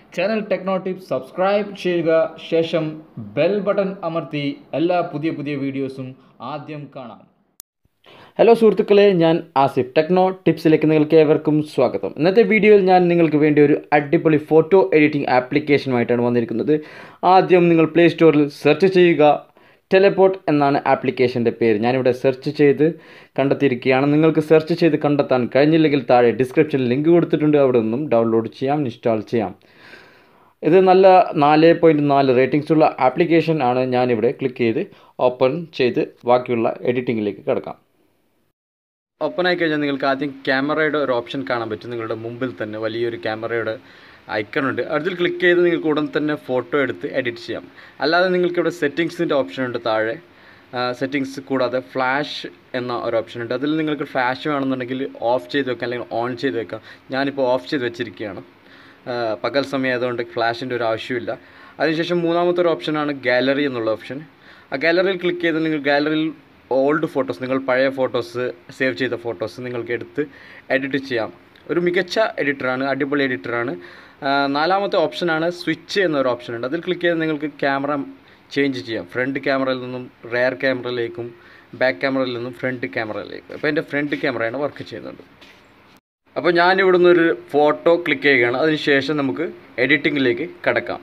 channel techno tips subscribe ചെയ്യുക ശേഷം bell button അമർത്തി എല്ലാ പുതിയ പുതിയ വീഡിയോസും ആദ്യം കാണാം ഹലോ സുഹൃത്തുക്കളെ ഞാൻ ആസിഫ് ടെക്നോ ടിപ്സിലേക്ക് നിങ്ങൾക്ക് ഏവർക്കും സ്വാഗതം ഇന്നത്തെ വീഡിയോയിൽ ഞാൻ നിങ്ങൾക്ക് വേണ്ടി ഒരു അടിപൊളി ഫോട്ടോ എഡിറ്റിംഗ് ആപ്ലിക്കേഷനുമായിട്ടാണ് വന്നിരിക്കുന്നത് ആദ്യം നിങ്ങൾ പ്ലേ സ്റ്റോറിൽ സെർച്ച് ചെയ്യുക ടെലപ്പോർട്ട് എന്നാണ് ആപ്ലിക്കേഷൻ്റെ പേര് ഞാനിവിടെ സെർച്ച് ചെയ്ത് കണ്ടെത്തിയിരിക്കുകയാണ് നിങ്ങൾക്ക് സെർച്ച് ചെയ്ത് കണ്ടെത്താൻ കഴിഞ്ഞില്ലെങ്കിൽ താഴെ ഡിസ്ക്രിപ്ഷനിൽ ലിങ്ക് കൊടുത്തിട്ടുണ്ട് അവിടെ നിന്നും ഡൗൺലോഡ് ചെയ്യാം ഇൻസ്റ്റാൾ ചെയ്യാം ഇത് നല്ല നാല് പോയിൻറ്റ് നാല് റേറ്റിംഗ്സ് ഉള്ള ആപ്ലിക്കേഷൻ ആണ് ഞാനിവിടെ ക്ലിക്ക് ചെയ്ത് ഓപ്പൺ ചെയ്ത് ബാക്കിയുള്ള എഡിറ്റിങ്ങിലേക്ക് കിടക്കാം ഓപ്പൺ ആയി കഴിഞ്ഞാൽ നിങ്ങൾക്ക് ആദ്യം ക്യാമറയുടെ ഒരു ഓപ്ഷൻ കാണാൻ പറ്റും നിങ്ങളുടെ മുമ്പിൽ തന്നെ വലിയൊരു ക്യാമറയുടെ ഐക്കൺ ഉണ്ട് അതിൽ ക്ലിക്ക് ചെയ്ത് നിങ്ങൾക്ക് ഉടൻ തന്നെ ഫോട്ടോ എടുത്ത് എഡിറ്റ് ചെയ്യാം അല്ലാതെ നിങ്ങൾക്ക് ഇവിടെ സെറ്റിങ്സിൻ്റെ ഓപ്ഷൻ ഉണ്ട് താഴെ സെറ്റിങ്സ് കൂടാതെ ഫ്ലാഷ് എന്ന ഒരു ഓപ്ഷൻ ഉണ്ട് അതിൽ നിങ്ങൾക്ക് ഫ്ലാഷ് വേണമെന്നുണ്ടെങ്കിൽ ഓഫ് ചെയ്ത് വെക്കാം അല്ലെങ്കിൽ ഓൺ ചെയ്ത് വെക്കാം ഞാനിപ്പോൾ ഓഫ് ചെയ്ത് വെച്ചിരിക്കുകയാണ് പകൽ സമയം ആയതുകൊണ്ട് ഫ്ലാഷിൻ്റെ ഒരു ആവശ്യമില്ല അതിനുശേഷം മൂന്നാമത്തെ ഒരു ഓപ്ഷനാണ് ഗാലറി എന്നുള്ള ഓപ്ഷൻ ആ ഗാലറിയിൽ ക്ലിക്ക് ചെയ്ത് നിങ്ങൾ ഗാലറിയിൽ ഓൾഡ് ഫോട്ടോസ് നിങ്ങൾ പഴയ ഫോട്ടോസ് സേവ് ചെയ്ത ഫോട്ടോസ് നിങ്ങൾക്ക് എടുത്ത് എഡിറ്റ് ചെയ്യാം ഒരു മികച്ച എഡിറ്ററാണ് അടിപൊളി എഡിറ്ററാണ് നാലാമത്തെ ഓപ്ഷനാണ് സ്വിച്ച് എന്നൊരു ഓപ്ഷൻ ഉണ്ട് അതിൽ ക്ലിക്ക് ചെയ്ത് നിങ്ങൾക്ക് ക്യാമറ ചേഞ്ച് ചെയ്യാം ഫ്രണ്ട് ക്യാമറയിൽ നിന്നും റെയർ ക്യാമറയിലേക്കും ബാക്ക് ക്യാമറയിൽ നിന്നും ഫ്രണ്ട് ക്യാമറയിലേക്കും അപ്പോൾ എൻ്റെ ഫ്രണ്ട് ക്യാമറയാണ് വർക്ക് ചെയ്യുന്നുണ്ട് അപ്പോൾ ഞാൻ ഇവിടുന്ന് ഒരു ഫോട്ടോ ക്ലിക്ക് ചെയ്യുകയാണ് അതിനുശേഷം നമുക്ക് എഡിറ്റിങ്ങിലേക്ക് കടക്കാം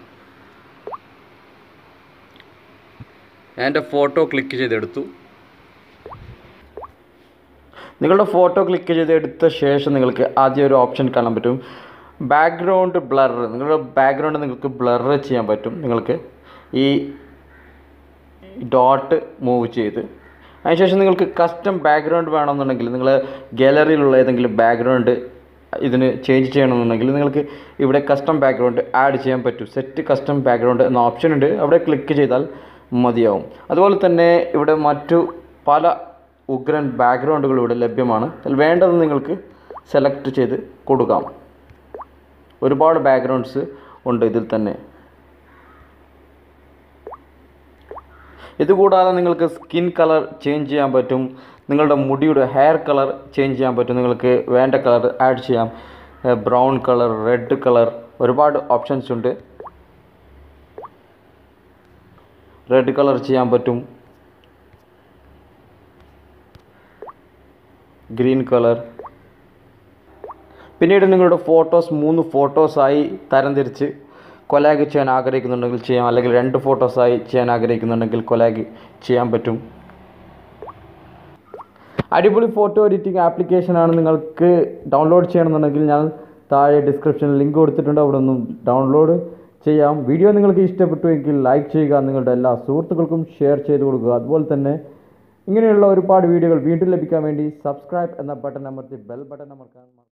ഞാൻ എൻ്റെ ഫോട്ടോ ക്ലിക്ക് ചെയ്തെടുത്തു നിങ്ങളുടെ ഫോട്ടോ ക്ലിക്ക് ചെയ്ത് എടുത്ത ശേഷം നിങ്ങൾക്ക് ആദ്യം ഒരു ഓപ്ഷൻ കാണാൻ പറ്റും ബാക്ക്ഗ്രൗണ്ട് ബ്ലർ നിങ്ങളുടെ ബാക്ക്ഗ്രൗണ്ട് നിങ്ങൾക്ക് ബ്ലർ ചെയ്യാൻ പറ്റും നിങ്ങൾക്ക് ഈ ഡോട്ട് മൂവ് ചെയ്ത് അതിനുശേഷം നിങ്ങൾക്ക് കസ്റ്റം ബാക്ക്ഗ്രൗണ്ട് വേണമെന്നുണ്ടെങ്കിൽ നിങ്ങൾ ഗാലറിയിലുള്ള ഏതെങ്കിലും ബാക്ക്ഗ്രൗണ്ട് ഇതിന് ചേഞ്ച് ചെയ്യണമെന്നുണ്ടെങ്കിൽ നിങ്ങൾക്ക് ഇവിടെ കസ്റ്റം ബാക്ക്ഗ്രൗണ്ട് ആഡ് ചെയ്യാൻ പറ്റും സെറ്റ് കസ്റ്റം ബാക്ക്ഗ്രൗണ്ട് എന്ന ഓപ്ഷൻ ഉണ്ട് അവിടെ ക്ലിക്ക് ചെയ്താൽ മതിയാവും അതുപോലെ തന്നെ ഇവിടെ മറ്റു പല ഉഗ്രൻ ബാക്ക്ഗ്രൗണ്ടുകൾ ഇവിടെ ലഭ്യമാണ് അതിൽ വേണ്ടത് നിങ്ങൾക്ക് സെലക്ട് ചെയ്ത് കൊടുക്കാം ഒരുപാട് ബാക്ക്ഗ്രൗണ്ട്സ് ഉണ്ട് ഇതിൽ തന്നെ ഇതുകൂടാതെ നിങ്ങൾക്ക് സ്കിൻ കളർ ചേഞ്ച് ചെയ്യാൻ പറ്റും നിങ്ങളുടെ മുടിയുടെ ഹെയർ കളർ ചേഞ്ച് ചെയ്യാൻ പറ്റും നിങ്ങൾക്ക് വേണ്ട കളർ ആഡ് ചെയ്യാം ബ്രൗൺ കളർ റെഡ് കളർ ഒരുപാട് ഓപ്ഷൻസ് ഉണ്ട് റെഡ് കളർ ചെയ്യാൻ പറ്റും ഗ്രീൻ കളർ പിന്നീട് നിങ്ങളുടെ ഫോട്ടോസ് മൂന്ന് ഫോട്ടോസായി തരംതിരിച്ച് കൊലാഗ് ചെയ്യാൻ ആഗ്രഹിക്കുന്നുണ്ടെങ്കിൽ ചെയ്യാം അല്ലെങ്കിൽ രണ്ട് ഫോട്ടോസായി ചെയ്യാൻ ആഗ്രഹിക്കുന്നുണ്ടെങ്കിൽ കൊലാഗ് ചെയ്യാൻ പറ്റും അടിപൊളി ഫോട്ടോ എഡിറ്റിംഗ് ആപ്ലിക്കേഷനാണ് നിങ്ങൾക്ക് ഡൗൺലോഡ് ചെയ്യണമെന്നുണ്ടെങ്കിൽ ഞാൻ താഴെ ഡിസ്ക്രിപ്ഷനിൽ ലിങ്ക് കൊടുത്തിട്ടുണ്ട് അവിടെ ഒന്നും ഡൗൺലോഡ് ചെയ്യാം വീഡിയോ നിങ്ങൾക്ക് ഇഷ്ടപ്പെട്ടു എങ്കിൽ ലൈക്ക് ചെയ്യുക നിങ്ങളുടെ എല്ലാ സുഹൃത്തുക്കൾക്കും ഷെയർ ചെയ്ത് കൊടുക്കുക അതുപോലെ തന്നെ ഇങ്ങനെയുള്ള ഒരുപാട് വീഡിയോകൾ വീണ്ടും ലഭിക്കാൻ വേണ്ടി സബ്സ്ക്രൈബ് എന്ന ബട്ടൺ അമർത്തി ബെൽ ബട്ടൺ അമർക്കാൻ